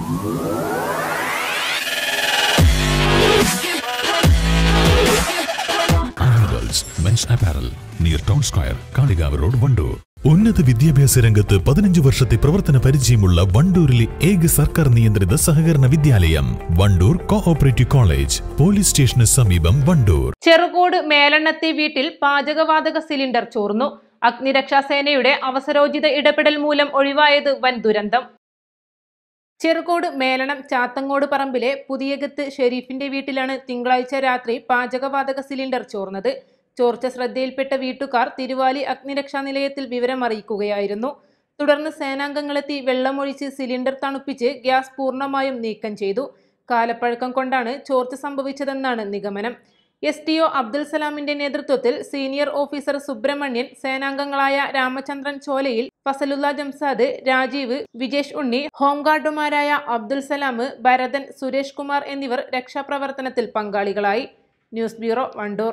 animals men's apparel near town square Kalikavu road Wandoor ഉന്നത വിദ്യാഭ്യാസ രംഗത്ത് പതിനഞ്ച് വർഷത്തെ പ്രവർത്തന പരിചയമുള്ള വണ്ടൂരിലെ ഏക സർക്കാർ നിയന്ത്രിത സഹകരണ വിദ്യാലയം വണ്ടൂർ കോഓപ്പറേറ്റീവ് കോളേജ് പോലീസ് സ്റ്റേഷന് സമീപം വണ്ടൂർ ചെറുകോട് മേലെണ്ണത്തെ വീട്ടിൽ പാചകവാതക സിലിണ്ടർ ചോർന്നു അഗ്നിരക്ഷാസേനയുടെ അവസരോചിത ഇടപെടൽ മൂലം ഒഴിവായത് വൻ ദുരന്തം ചെറുകോട് മേലണം ചാത്തങ്ങോട് പറമ്പിലെ പുതിയകത്ത് ഷെരീഫിന്റെ വീട്ടിലാണ് തിങ്കളാഴ്ച രാത്രി പാചകവാതക സിലിണ്ടർ ചോർന്നത് ചോർച്ച ശ്രദ്ധയിൽപ്പെട്ട വീട്ടുകാർ തിരുവാലി അഗ്നിരക്ഷാ നിലയത്തിൽ വിവരമറിയിക്കുകയായിരുന്നു തുടർന്ന് സേനാംഗങ്ങളെത്തി വെള്ളമൊഴിച്ച് സിലിണ്ടർ തണുപ്പിച്ച് ഗ്യാസ് പൂർണ്ണമായും നീക്കം ചെയ്തു കാലപ്പഴക്കം കൊണ്ടാണ് ചോർച്ച സംഭവിച്ചതെന്നാണ് നിഗമനം എസ് ടി ഒ അബ്ദുൽ സലാമിന്റെ നേതൃത്വത്തിൽ സീനിയർ ഓഫീസർ സുബ്രഹ്മണ്യൻ സേനാംഗങ്ങളായ രാമചന്ദ്രൻ ചോലയിൽ ഫസലുല്ല ജംസാദ് രാജീവ് വിജേഷ് ഉണ്ണി ഹോംഗാർഡുമാരായ അബ്ദുൽ സലാം ഭരതൻ സുരേഷ് കുമാർ എന്നിവർ രക്ഷാപ്രവർത്തനത്തിൽ പങ്കാളികളായി news bureau Wandoor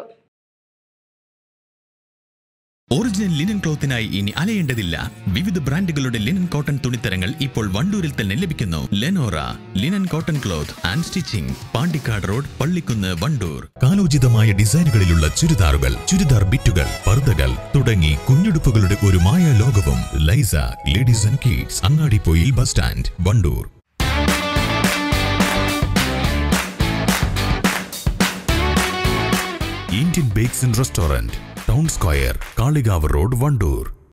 original linen ക്ലോത്തിനായി ഇനി അലയേണ്ടതില്ല വിവിധ ബ്രാൻഡുകളുടെ ലിനൻ കോട്ടൺ തുണിത്തരങ്ങൾ ഇപ്പോൾ വണ്ടൂരിൽ തന്നെ ലഭിക്കുന്നു Lenora linen cotton cloth and stitching Pandikkad road Pallikkunnu Wandoor കാലോചിതമായ ഡിസൈനുകളിലുള്ള ചുരിദാറുകൾ ചുരിദാർ ബിറ്റുകൾ പർദ്ദകൾ തുടങ്ങി കുഞ്ഞുടുപ്പുകളുടെ ഒരു മായ ലോകവും Lysa ladies and kids Angadippoyil bus stand Wandoor Indian bakes and restaurant town square Kalikavu road Wandoor